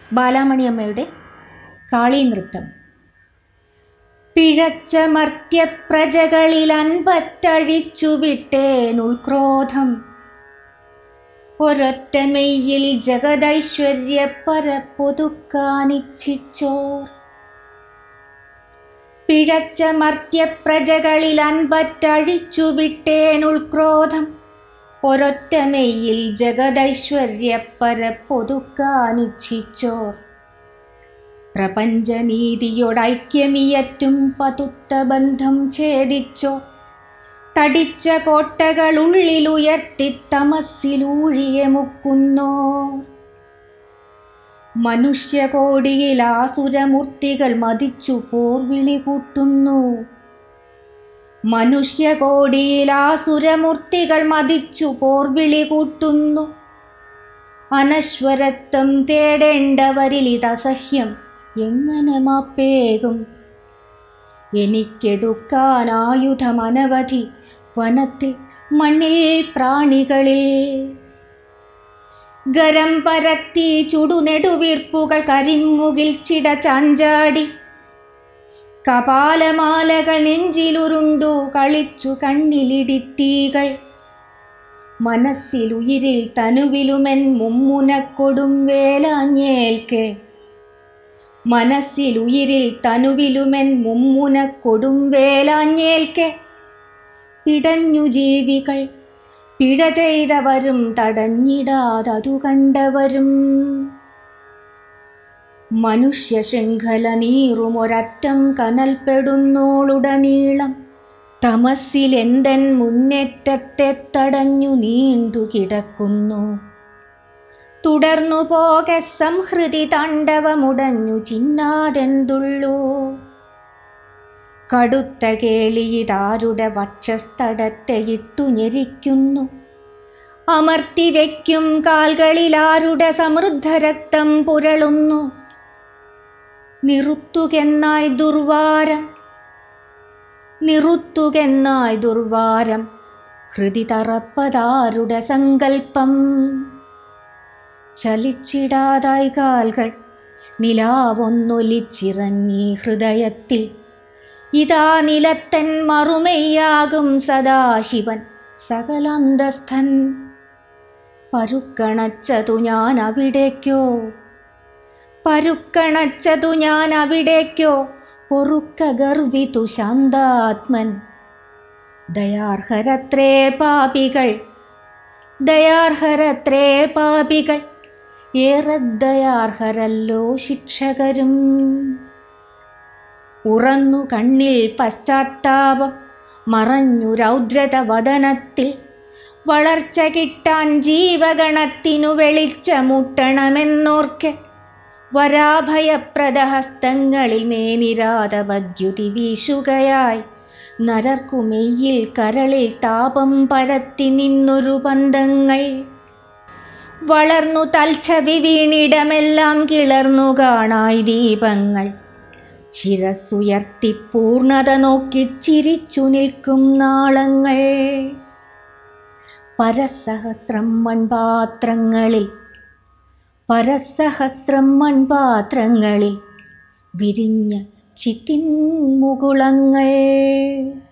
ബാലാമണിയമ്മയുടെ കാളീനൃത്തം പിഴച്ച മർത്യപ്രജകളിൽ അൻപറ്റഴിച്ചു വിട്ടേനുൾക്രോധം ഒരൊറ്റ മെയ്യിൽ ജഗദൈശ്വര്യ പരപ്പൊതുക്കാനിച്ഛിച്ചോർ പിഴച്ച മർത്യപ്രജകളിൽ അൻപറ്റഴിച്ചു വിട്ടേനുൾക്രോധം ഒരൊറ്റ മെയ്യിൽ ജഗദൈശ്വര്യ പരപ്പൊതുക്കാനിച്ഛിച്ചോർ പ്രപഞ്ചനീതിയോടൈക്യമിയറ്റും പതുത്ത ബന്ധം ഛേദിച്ചോ തടിച്ച കോട്ടകളുള്ളിലുയർത്തി തമസ്സിലൂഴിയെ മുക്കുന്നോ മനുഷ്യകോടിയിൽ ആസുരമൂർത്തികൾ മതിച്ചു പോർവിളി കൂട്ടുന്നു മനുഷ്യകോടിയിൽ ആസുരമൂർത്തികൾ മതിച്ചു പോർവിളി കൂട്ടുന്നു അനശ്വരത്വം തേടേണ്ടവരിൽ ഇതസഹ്യം എങ്ങനെ മാപ്പേകും എനിക്കെടുക്കാൻ ആയുധമനവധി വനത്തിൽ മണ്ണിൽ പ്രാണികളിൽ ഗരം പരത്തി ചുടുനെടുവീർപ്പുകൾ കരിമുകിൽ ചിട ചാഞ്ചാടി കപാലമാലകൾ നെഞ്ചിലുരുണ്ടു കളിച്ചു കണ്ണിലിടിത്തീകൾ മനസ്സിലുയിരിൽ തനുവിലുമെൻ മുമ്മുനക്കൊടും വേലാഞ്ഞേൽക്കെ മനസ്സിലുയിരിൽ തനുവിലുമെൻ മുമ്മുനക്കൊടും വേലാഞ്ഞേൽക്കെ പിടഞ്ഞു ജീവികൾ പിഴ ചെയ്തവരും തടഞ്ഞിടാതതു കണ്ടവരും മനുഷ്യ ശൃംഖല നീറുമൊരറ്റം കനൽപ്പെടുന്നോളുടനീളം തമസ്സിലെന്തൻ മുന്നേറ്റത്തെ തടഞ്ഞു നീണ്ടു കിടക്കുന്നു തുടർന്നു പോകെ സംഹൃതി താണ്ഡവമുടഞ്ഞു ചിന്നാതെന്തുള്ളൂ കടുത്ത കേളിയിതാരുടെ വക്ഷസ്ഥടത്തെ ഇട്ടു ഞെരിക്കുന്നു അമർത്തി വയ്ക്കും കാൽകളിലാരുടെ സമൃദ്ധ രക്തം പുരളുന്നു നിറുത്തുകെന്നായി ദുർവാരം നിറുത്തുകെന്നായി ദുർവാരം ഹൃദി തറപ്പതാരുടെ സങ്കൽപ്പം ചലിച്ചിടാതായി കാൽകൾ നിലാവൊന്നൊലിച്ചിറങ്ങി ഹൃദയത്തിൽ ഇതാ നിലത്തൻ മറുമയ്യാകും സദാശിവൻ സകലാന്തസ്ഥൻ പരുക്കണച്ചതു ഞാൻ അവിടേക്കോ പരുക്കണച്ചതു ഞാൻ അവിടേക്കോ പൊറുക്ക ഗർവിതു ശാന്താത്മൻ ദയാർഹരത്രേ പാപികൾ ദയാർഹരത്രേ പാപികൾ ഏറെ ദയാർഹരല്ലോ ശിക്ഷകരും ഉറന്നു കണ്ണിൽ പശ്ചാത്താപം മറഞ്ഞു രൗദ്രത വദനത്തിൽ വളർച്ച കിട്ടാൻ ജീവഗണത്തിനു വെളിച്ചമുട്ടണമെന്നോർക്കെ വരാഭയപ്രദഹസ്തങ്ങളിൽ മേനിരാതവദ്യുതി വീശുകയായി നരർക്കുമെയ്യിൽ കരളിൽ താപം പരത്തി നിന്നൊരു പന്തങ്ങൾ വളർന്നു തൽച്ചവി വീണിടമെല്ലാം കിളർന്നു കാണായി ദീപങ്ങൾ ശിരസ്സുയർത്തി പൂർണത നോക്കി ചിരിച്ചു നിൽക്കും നാളങ്ങൾ പരസഹസ്രം മൺപാത്രങ്ങളിൽ പരസഹസ്രം മൺപാത്രങ്ങളിൽ വിരിഞ്ഞ ചിത്തിൻ മുകുളങ്ങൾ